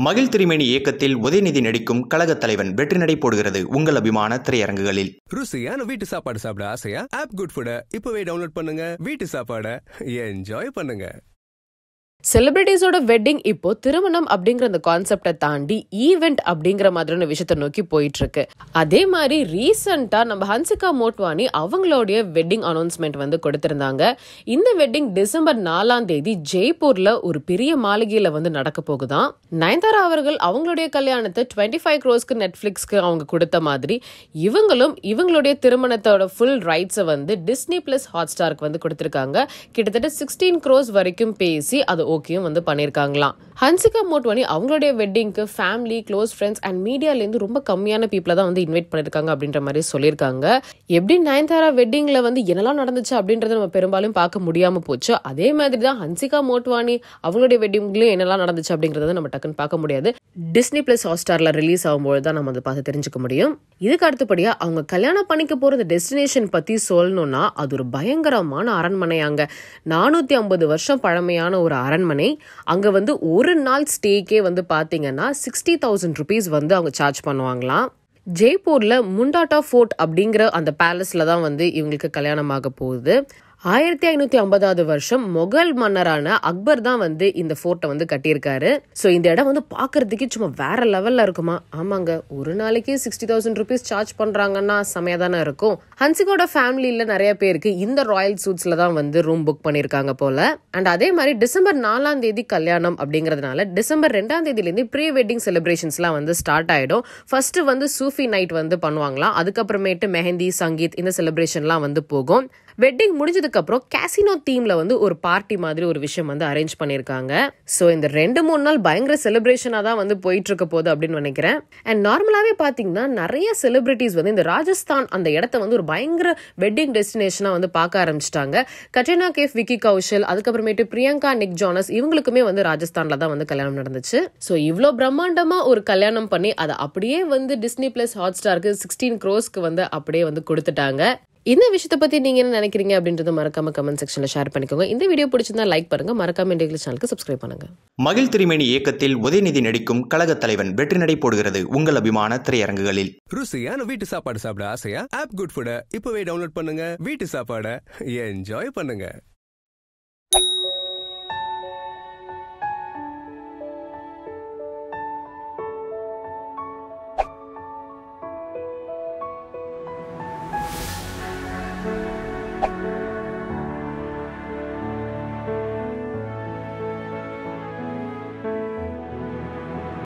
மகிழ் திருமேனி இயக்கத்தில் உதயநிதி நடிக்கும் கழகத் தலைவன் வெற்றி நடை போடுகிறது உங்கள் அபிமான திரையரங்குகளில் ருசியான வீட்டு சாப்பாடு சாப்பிட ஆசையா ஆப் குட் ஃபுட இப்பவே டவுன்லோட் பண்ணுங்க வீட்டு சாப்பாடை என்ஜாய் பண்ணுங்க செலிபிரிட்டிஸோட வெட்டிங் இப்போ திருமணம் அப்படிங்கிற அந்த கான்செப்டை தாண்டி ஈவெண்ட் அப்படிங்கிற மாதிரியான விஷயத்தை நோக்கி போயிட்டு இருக்கு அதே மாதிரி ரீசெண்டா நம்ம ஹன்சிகா மோட்வானி அவங்களுடைய வெட்டிங் அனௌன்ஸ்மெண்ட் வந்து கொடுத்திருந்தாங்க இந்த வெட்டிங் டிசம்பர் நாலாம் தேதி ஜெய்ப்பூர்ல ஒரு பெரிய மாளிகையில வந்து நடக்க போகுதாம் நயன்தாரா அவர்கள் அவங்களுடைய கல்யாணத்தை டுவெண்ட்டி ஃபைவ் க்ரோஸ்க்கு நெட்ஃபிளிக்ஸ்க்கு அவங்க கொடுத்த மாதிரி இவங்களும் இவங்களுடைய திருமணத்தோட ஃபுல் ரைட்ஸை வந்து டிஸ்னி பிளஸ் ஹாட் ஸ்டாருக்கு வந்து கொடுத்திருக்காங்க கிட்டத்தட்ட சிக்ஸ்டீன் க்ரோஸ் வரைக்கும் பேசி அது ஓகேயும் வந்து பண்ணியிருக்காங்களாம் ஹன்சிகா மோட்வானி அவங்களுடைய வெட்டிங்க்கு ஃபேமிலி க்ளோஸ் ஃப்ரெண்ட்ஸ் அண்ட் மீடியாலேருந்து ரொம்ப கம்மியான பீப்புளை தான் வந்து இன்வைட் பண்ணியிருக்காங்க அப்படின்ற மாதிரி சொல்லியிருக்காங்க எப்படி நயன்தாரா வெட்டிங்ல வந்து என்னெல்லாம் நடந்துச்சு அப்படின்றத நம்ம பெரும்பாலும் பார்க்க முடியாம போச்சு அதே மாதிரி தான் ஹன்சிகா மோட்வானி அவங்களுடைய வெட்டிங்லயும் என்னெல்லாம் நடந்துச்சு அப்படிங்கறத நம்ம டக்குன்னு பார்க்க முடியாது டிஸ்னி பிளஸ் ஹாட்ஸ்டார்ல ரிலீஸ் ஆகும்போது தான் நம்ம அதை பார்த்து தெரிஞ்சுக்க முடியும் இதுக்கு அடுத்தபடியா அவங்க கல்யாணம் பண்ணிக்க போற இந்த டெஸ்டினேஷன் பத்தி சொல்லணும்னா அது ஒரு பயங்கரமான அரண்மனையாங்க நானூத்தி ஐம்பது வருஷம் பழமையான ஒரு அரண்மனை அங்க வந்து ஒரு நாள் ஸ்டேக்கே வந்து பாத்தீங்கன்னா சிக்ஸ்டி தௌசண்ட் ருபீஸ் வந்து அவங்க சார்ஜ் பண்ணுவாங்களாம் ஜெய்ப்பூர்ல முண்டாட்டா ஃபோர்ட் அப்படிங்கிற அந்த பேலஸ்ல தான் வந்து இவங்களுக்கு கல்யாணம் ஆக போகுது ஆயிரத்தி ஐநூத்தி ஐம்பதாவது வருஷம் மொகல் மன்னரான அக்பர் தான் வந்து இந்த ஃபோர்ட்டை வந்து கட்டியிருக்காரு ஸோ இந்த இடம் வந்து பார்க்கறதுக்கே சும்மா வேற லெவல்ல இருக்குமா ஆமாங்க ஒரு நாளைக்கு சிக்ஸ்டி தௌசண்ட் ருபீஸ் சார்ஜ் பண்றாங்கன்னா செமையா தானே இருக்கும் ஹன்சிகோட ஃபேமிலியில நிறைய பேருக்கு இந்த ராயல் சூட்ஸ்ல தான் வந்து ரூம் புக் பண்ணியிருக்காங்க போல அண்ட் அதே மாதிரி டிசம்பர் நாலாம் தேதி கல்யாணம் அப்படிங்கிறதுனால டிசம்பர் ரெண்டாம் தேதியிலேருந்து ப்ரீ வெட்டிங் செலிப்ரேஷன்ஸ்லாம் வந்து ஸ்டார்ட் ஆயிடும் ஃபர்ஸ்ட் வந்து சூஃபி நைட் வந்து பண்ணுவாங்களாம் அதுக்கப்புறமேட்டு மெஹந்தி சங்கீத் இந்த செலிப்ரேஷன்லாம் வந்து போகும் வெட்டிங் முடிஞ்சதுக்கு அப்புறம் கேசினோ தீம்ல வந்து ஒரு பார்ட்டி மாதிரி ஒரு விஷயம் வந்து அரேஞ்ச் பண்ணியிருக்காங்க ஸோ இந்த ரெண்டு மூணு நாள் பயங்கர செலிப்ரேஷனாக தான் வந்து போயிட்டு இருக்க போகுது அப்படின்னு நினைக்கிறேன் அண்ட் நார்மலாகவே பார்த்தீங்கன்னா நிறைய செலிபிரிட்டிஸ் வந்து இந்த ராஜஸ்தான் அந்த இடத்த வந்து ஒரு பயங்கர வெட்டிங் டெஸ்டினேஷனாக வந்து பார்க்க ஆரம்பிச்சிட்டாங்க கட்ரினா கேஃப் விக்கி கௌஷல் அதுக்கப்புறமேட்டு பிரியங்கா நிக் ஜானஸ் இவங்களுக்குமே வந்து ராஜஸ்தான்ல தான் வந்து கல்யாணம் நடந்துச்சு ஸோ இவ்வளோ பிரம்மாண்டமா ஒரு கல்யாணம் பண்ணி அதை அப்படியே வந்து டிஸ்னி பிளஸ் ஹாட் ஸ்டாருக்கு சிக்ஸ்டீன் க்ரோஸ்க்கு வந்து அப்படியே வந்து கொடுத்துட்டாங்க இந்த விஷயத்தை பத்தி நீங்க என்ன நினைக்கிறீங்க அப்படின்றத மறக்காம கமெண்ட் செக்ஷன்ல ஷேர் பண்ணிக்கோங்க இந்த வீடியோ பிடிச்சிருந்தா லைக் பண்ணுங்க மறக்காம இண்டியல் சேனலுக்கு சப்ஸ்கிரைப் பண்ணுங்க மகிழ் திருமேனி இயக்கத்தில் உதயநிதி நடிக்கும் கழகத் தலைவன் வெற்றி நடை போடுகிறது உங்கள் அபிமான திரையரங்குகளில் ருசியான வீட்டு சாப்பாடு சாப்பிட ஆசையா ஆப் குட் ஃபுட இப்பவே டவுன்லோட் பண்ணுங்க வீட்டு சாப்பாடை என்ஜாய் பண்ணுங்க